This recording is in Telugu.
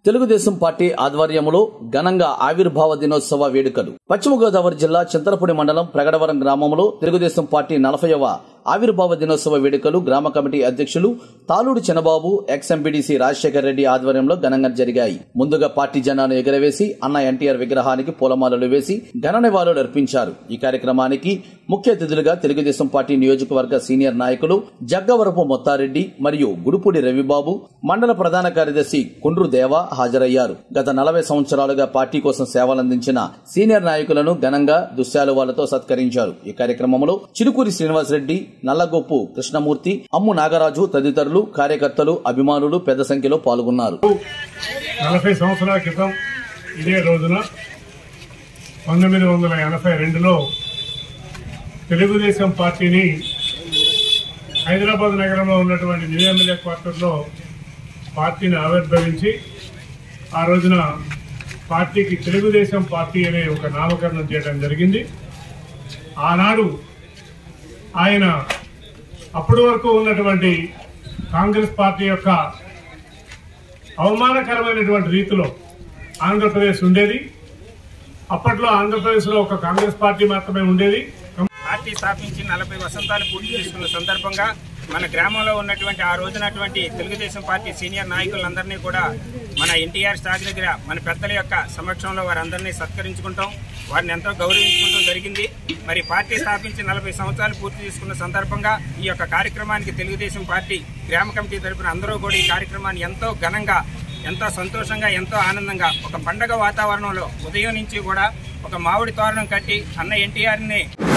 తెలుగుదేశం పార్టీ ఆధ్వర్యంలో ఘనంగా ఆవిర్భావ దినోత్సవ వేడుకలు పశ్చిమ గోదావరి జిల్లా చింతలపూడి మండలం ప్రగడవరం గ్రామంలో తెలుగుదేశం పార్టీ నలభైవ ఆవిర్భావ దినోత్సవ వేడుకలు గ్రామ కమిటీ అధ్యక్షులు తాలూడు చినబాబు ఎక్స్ ఎంపీడీసీ రాజశేఖర రెడ్డి ఆధ్వర్యంలో ఘనంగా జరిగాయి ముందుగా పార్టీ జెండాను ఎగరవేసి అన్న ఎన్టీఆర్ విగ్రహానికి పూలమాలలు వేసి ఘన నివాళులు అర్పించారు ఈ కార్యక్రమానికి ముఖ్య అతిథులుగా తెలుగుదేశం పార్టీ నియోజకవర్గ సీనియర్ నాయకులు జగ్గవరపు మొత్తారెడ్డి మరియు గుడుపూడి రవిబాబు మండల ప్రధాన కార్యదర్శి కుండ్రు దేవ హాజరయ్యారు గత నలభై సంవత్సరాలుగా పార్టీ కోసం సేవలందించిన సీనియర్ నాయకులను ఘనంగా దుశ్శాలువాలతో సత్కరించారు ఈ కార్యక్రమంలో చిలుకూరి శ్రీనివాసరెడ్డి నల్లగొప్పు కృష్ణమూర్తి అమ్ము నాగరాజు తదితరులు కార్యకర్తలు అభిమానులు పెద్ద సంఖ్యలో పాల్గొన్నారు నలభై సంవత్సరాల క్రితం ఇదే రోజున పంతొమ్మిది వందల ఎనభై రెండులో తెలుగుదేశం పార్టీని హైదరాబాద్ నగరంలో ఉన్నటువంటి న్యూ ఎమ్మెల్యే క్వార్టర్లో పార్టీని ఆవిర్భవించి ఆ రోజున పార్టీకి తెలుగుదేశం పార్టీ అనే ఒక నామకరణం చేయడం జరిగింది ఆనాడు ఆయన అప్పటి వరకు ఉన్నటువంటి కాంగ్రెస్ పార్టీ యొక్క అవమానకరమైనటువంటి రీతిలో ఆంధ్రప్రదేశ్ ఉండేది అప్పట్లో ఆంధ్రప్రదేశ్లో ఒక కాంగ్రెస్ పార్టీ మాత్రమే ఉండేది పార్టీ స్థాపించి నలభై వసంతాలు పూర్తి చేసుకున్న సందర్భంగా మన గ్రామంలో ఉన్నటువంటి ఆ రోజునటువంటి తెలుగుదేశం పార్టీ సీనియర్ నాయకులందరినీ కూడా మన ఎన్టీఆర్ స్టాక్ దగ్గర మన పెద్దల యొక్క సమక్షంలో వారందరినీ సత్కరించుకుంటాం వారిని ఎంతో గౌరవించుకుంటాం జరిగింది మరి పార్టీ స్థాపించి నలభై సంవత్సరాలు పూర్తి చేసుకున్న సందర్భంగా ఈ యొక్క కార్యక్రమానికి తెలుగుదేశం పార్టీ గ్రామ కమిటీ తరపున అందరూ కూడా ఈ కార్యక్రమాన్ని ఎంతో ఘనంగా ఎంతో సంతోషంగా ఎంతో ఆనందంగా ఒక పండగ వాతావరణంలో ఉదయం నుంచి కూడా ఒక మామిడి తోరణం కట్టి అన్న ఎన్టీఆర్ని